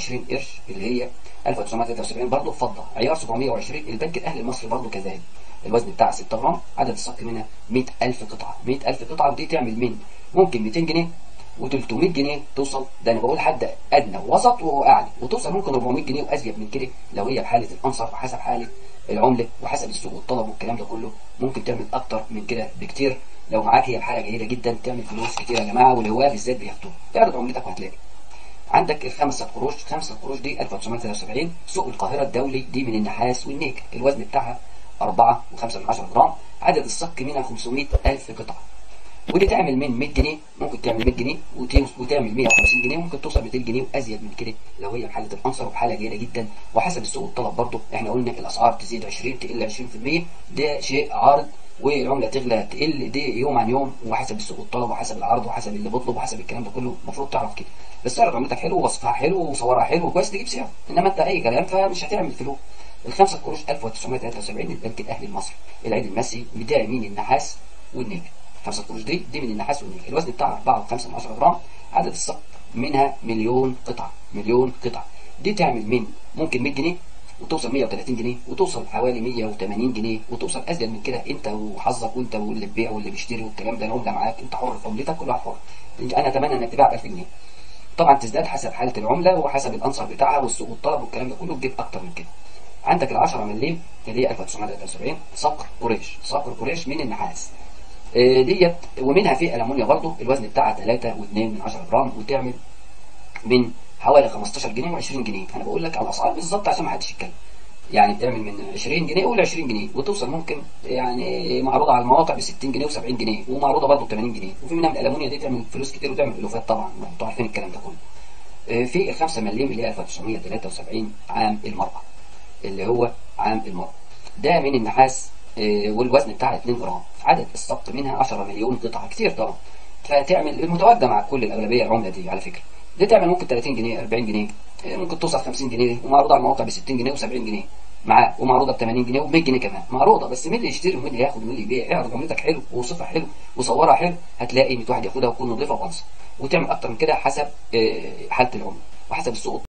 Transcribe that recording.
720 قرش اللي هي 1973 برضه فضه عيار 720 البنك الاهلي المصري برضه كذلك الوزن بتاعها 6 جرام عدد الصك منها 100000 قطعه 100000 قطعه ودي تعمل من ممكن 200 جنيه و300 جنيه توصل ده انا بقول حد ادنى ووسط واعلى وتوصل ممكن 400 جنيه وازيد من كده لو هي بحاله الانصر وحسب حاله العمله وحسب السوق والطلب والكلام ده كله ممكن تعمل اكتر من كده بكتير لو معاك هي بحاله جيده جدا تعمل فلوس كتير يا جماعه والهواه بالذات بياخدوها اعرض عملتك وهتلاقي عندك الخمسة قروش خمسة قروش دي 1973 سوق القاهرة الدولي دي من النحاس والنيكل الوزن بتاعها 4 و5 من 10 جرام عدد الصك منها 500 ألف قطعة ودي تعمل من 100 جنيه ممكن تعمل 100 جنيه وتعمل 150 جنيه ممكن توصل 200 جنيه وازيد من كده لو هي بحاله الانصر وبحاله جيده جدا وحسب السوق والطلب برضه احنا قلنا الاسعار تزيد 20 تقل 20% ده شيء عارض والعمله تغلى تقل دي يوم عن يوم وحسب السوق والطلب وحسب العرض وحسب اللي بيطلب وحسب الكلام ده كله المفروض تعرف كده بس تعرض عملتك حلو ووصفها حلو وصورها حلو وكويس تجيب سعر انما انت اي كلام فمش هتعمل فلوس الخمسة قروش 1973 البنك الاهلي المصري العيد المسي بداية من النحاس والنيكل خمسة قروش دي دي من النحاس والنيكل الوزن بتاعها 4.5 من 10 جرام عدد الصك منها مليون قطعة مليون قطعة دي تعمل من ممكن 100 جنيه وتوصل 130 جنيه وتوصل حوالي 180 جنيه وتوصل ازيد من كده انت وحظك وانت واللي بيبيع واللي بيشتري والكلام ده العمله معاك انت حر في عملتك كل واحد حر انا اتمنى انك تبيع ب 1000 جنيه طبعا تزداد حسب حاله العمله وحسب الانصر بتاعها والسوق والطلب والكلام ده كله تجيب اكتر من كده عندك ال 10 مليم اللي هي 1973 صقر قريش صقر قريش من النحاس ديت ومنها في ألمونيا برضه الوزن بتاعها 3 و2 من 10 جرام وتعمل من حوالي 15 جنيه و20 جنيه انا بقول لك على الاسعار بالظبط عشان ما حدش يتكلم يعني بتعمل من 20 جنيه قول 20 جنيه وتوصل ممكن يعني معروضه على المواقع ب 60 جنيه و70 جنيه ومعروضه برضه ب 80 جنيه وفي منها من الالمونيا دي تعمل فلوس كتير وتعمل الوفات طبعا انتوا عارفين الكلام ده كله في ال 5 مليم اللي هي 1973 عام المرأة اللي هو عام المرأة ده من النحاس والوزن بتاعها 2 جرام عدد الصق منها 10 مليون قطعة كتير طبعا فتعمل المتواجدة مع كل الأغلبية العملة دي على فكرة دي تعمل ممكن 30 جنيه 40 جنيه ممكن توصل 50 جنيه ومعروضة على المواقع ب 60 جنيه و70 جنيه معاه ومعروضة ب 80 جنيه و100 جنيه كمان معروضة بس مين اللي يشتري ومين اللي ياخد ومين اللي يبيع اعرض عملتك حلو ووصفها حلو وصورها حلو هتلاقي 100 واحد ياخدها وتكون نظيفة وانصر وتعمل أكتر من كده حسب حالة العملة وحسب السوق